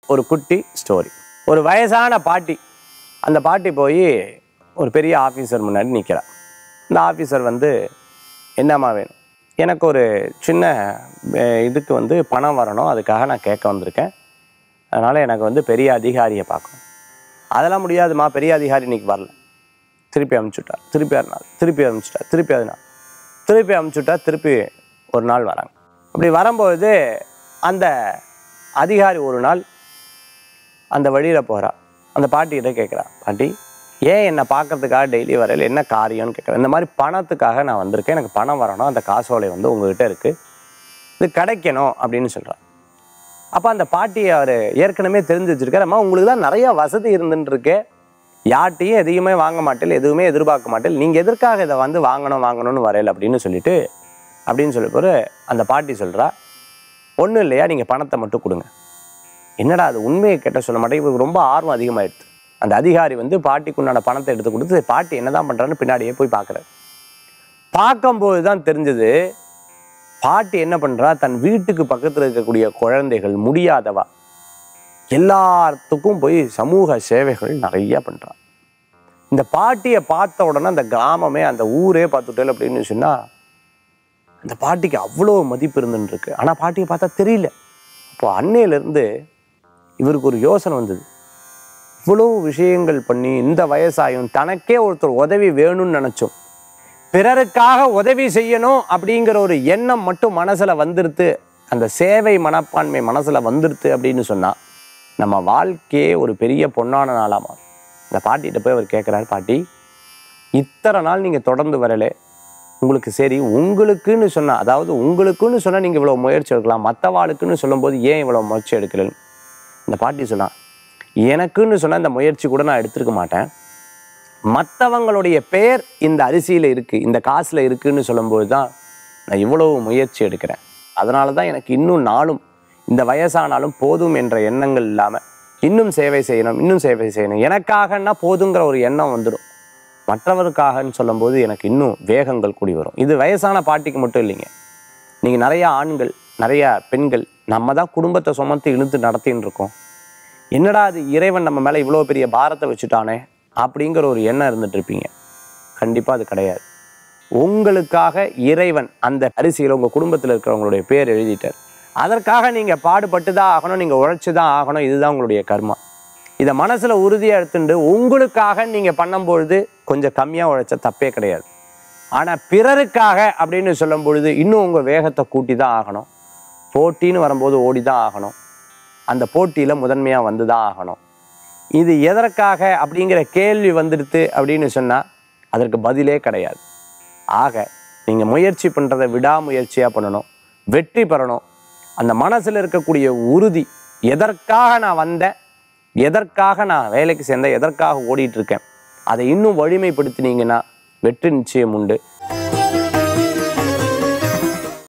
ஒரு குட்டி ஸ்டோரி ஒரு வயசான பாட்டி அந்த பாட்டி போய் ஒரு பெரிய ஆஃபீஸர் முன்னாடி நிற்கிறா இந்த ஆஃபீஸர் வந்து என்னம்மா வேணும் எனக்கு ஒரு சின்ன அஹ், இதுக்கு வந்து பணம் வரணும் அதுக்காக நான் கேட்க வந்திருக்கேன் அதனால் எனக்கு வந்து பெரிய அதிகாரியை பார்க்கணும் அதெல்லாம் முடியாதும்மா பெரிய அதிகாரி இன்னைக்கு வரல திருப்பி அனுப்பிச்சுட்டா திருப்பி ஒரு நாள் திருப்பி அனுப்பிச்சுட்டா திருப்பி அது நாள் திருப்பி அனுப்பிச்சுட்டா திருப்பி ஒரு நாள் வராங்க அப்படி வரும்பொழுது அந்த அதிகாரி ஒரு நாள் அந்த வழியில் போகிறா அந்த பாட்டிகிட்ட கேட்குறா பாட்டி ஏன் என்னை பார்க்கறதுக்காக டெய்லி வரையில் என்ன காரியம்னு கேட்குறேன் இந்த மாதிரி பணத்துக்காக நான் வந்திருக்கேன் எனக்கு பணம் வரணும் அந்த காசோலை வந்து உங்ககிட்ட இருக்குது இது கிடைக்கணும் அப்படின்னு சொல்கிறார் அப்போ அந்த பாட்டி அவர் ஏற்கனவே தெரிஞ்சு வச்சிருக்காரு அம்மா உங்களுக்கு தான் நிறைய வசதி இருந்துன்னு இருக்கு யார்ட்டையும் எதையுமே வாங்க மாட்டேன் எதுவுமே எதிர்பார்க்க மாட்டேன் நீங்கள் எதற்காக இதை வந்து வாங்கணும் வாங்கணும்னு வரையல அப்படின்னு சொல்லிட்டு அப்படின்னு சொல்லி போகிற அந்த பாட்டி சொல்கிறா ஒன்றும் இல்லையா நீங்கள் பணத்தை மட்டும் கொடுங்க என்னடா அது உண்மையை கேட்ட சொல்ல மாட்டேன் இவருக்கு ரொம்ப ஆர்வம் அதிகமாயிடுது அந்த அதிகாரி வந்து பாட்டிக்கு உண்டான பணத்தை எடுத்து கொடுத்து பாட்டி என்னதான் பண்றான்னு பின்னாடியே போய் பார்க்குறாரு பார்க்கும்போது தான் தெரிஞ்சது பாட்டி என்ன பண்றா தன் வீட்டுக்கு பக்கத்தில் இருக்கக்கூடிய குழந்தைகள் முடியாதவா எல்லாத்துக்கும் போய் சமூக சேவைகள் நிறைய பண்றா இந்த பாட்டியை பார்த்த உடனே அந்த கிராமமே அந்த ஊரே பார்த்துட்டேன் அப்படின்னு சொன்னா அந்த பாட்டிக்கு அவ்வளோ மதிப்பு இருந்துன்னு இருக்கு ஆனால் பாட்டியை பார்த்தா தெரியல அப்போ அன்னையிலேருந்து இவருக்கு ஒரு யோசனை வந்தது இவ்வளோ விஷயங்கள் பண்ணி இந்த வயசாயும் தனக்கே ஒருத்தர் உதவி வேணும்னு நினச்சோம் பிறருக்காக உதவி செய்யணும் அப்படிங்கிற ஒரு எண்ணம் மட்டும் மனசில் வந்துருத்து அந்த சேவை மனப்பான்மை மனசில் வந்துருத்து அப்படின்னு சொன்னால் நம்ம வாழ்க்கையே ஒரு பெரிய பொன்னான நாளாக மாறும் இந்த பாட்டிகிட்ட போய் அவர் கேட்குறாரு பாட்டி இத்தனை நாள் நீங்கள் தொடர்ந்து வரலே உங்களுக்கு சரி உங்களுக்குன்னு சொன்னால் அதாவது உங்களுக்குன்னு சொன்னால் நீங்கள் இவ்வளோ முயற்சி எடுக்கலாம் மற்றவாளுக்குன்னு சொல்லும்போது ஏன் இவ்வளோ முயற்சி எடுக்கலன்னு இந்த பாட்டி சொன்னா எனக்குன்னு சொன்ன இந்த முயற்சி கூட நான் எடுத்திருக்க மாட்டேன் மற்றவங்களுடைய பெயர் இந்த அரிசியில் இருக்குது இந்த காசில் இருக்குன்னு சொல்லும்போது தான் நான் இவ்வளவு முயற்சி எடுக்கிறேன் அதனால தான் எனக்கு இன்னும் நாளும் இந்த வயசானாலும் போதும் என்ற எண்ணங்கள் இல்லாமல் இன்னும் சேவை செய்யணும் இன்னும் சேவை செய்யணும் எனக்காகன்னா போதுங்கிற ஒரு எண்ணம் வந்துடும் மற்றவருக்காகன்னு சொல்லும்போது எனக்கு இன்னும் வேகங்கள் கூடி வரும் இது வயசான பாட்டிக்கு மட்டும் இல்லைங்க நீங்கள் நிறைய ஆண்கள் நிறைய பெண்கள் நம்ம தான் குடும்பத்தை சுமந்து இழுத்து நடத்தின்னு இருக்கோம் என்னடா அது இறைவன் நம்ம மேலே இவ்வளோ பெரிய பாரத்தை வச்சுட்டானே அப்படிங்கிற ஒரு எண்ணம் இருந்துட்டு இருப்பீங்க கண்டிப்பாக அது கிடையாது உங்களுக்காக இறைவன் அந்த அரிசியில் உங்கள் குடும்பத்தில் இருக்கிறவங்களுடைய பேர் எழுதிட்டார் அதற்காக நீங்கள் பாடுபட்டு தான் ஆகணும் நீங்கள் உழைச்சி தான் ஆகணும் இதுதான் உங்களுடைய கர்மா இதை மனசில் உறுதியாக எடுத்துட்டு உங்களுக்காக நீங்கள் பண்ணும்பொழுது கொஞ்சம் கம்மியாக உழைச்ச தப்பே கிடையாது ஆனால் பிறருக்காக அப்படின்னு சொல்லும் பொழுது இன்னும் உங்கள் வேகத்தை கூட்டி தான் ஆகணும் போட்டின்னு வரும்போது ஓடி தான் ஆகணும் அந்த போட்டியில் முதன்மையாக வந்து தான் ஆகணும் இது எதற்காக அப்படிங்கிற கேள்வி வந்துடுது அப்படின்னு சொன்னால் அதற்கு பதிலே கிடையாது ஆக நீங்கள் முயற்சி பண்ணுறதை விடாமுயற்சியாக பண்ணணும் வெற்றி பெறணும் அந்த மனசில் இருக்கக்கூடிய உறுதி எதற்காக நான் வந்தேன் எதற்காக நான் வேலைக்கு சேர்ந்தேன் எதற்காக ஓடிட்டு இருக்கேன் அதை இன்னும் வலிமைப்படுத்தினீங்கன்னா வெற்றி நிச்சயம் உண்டு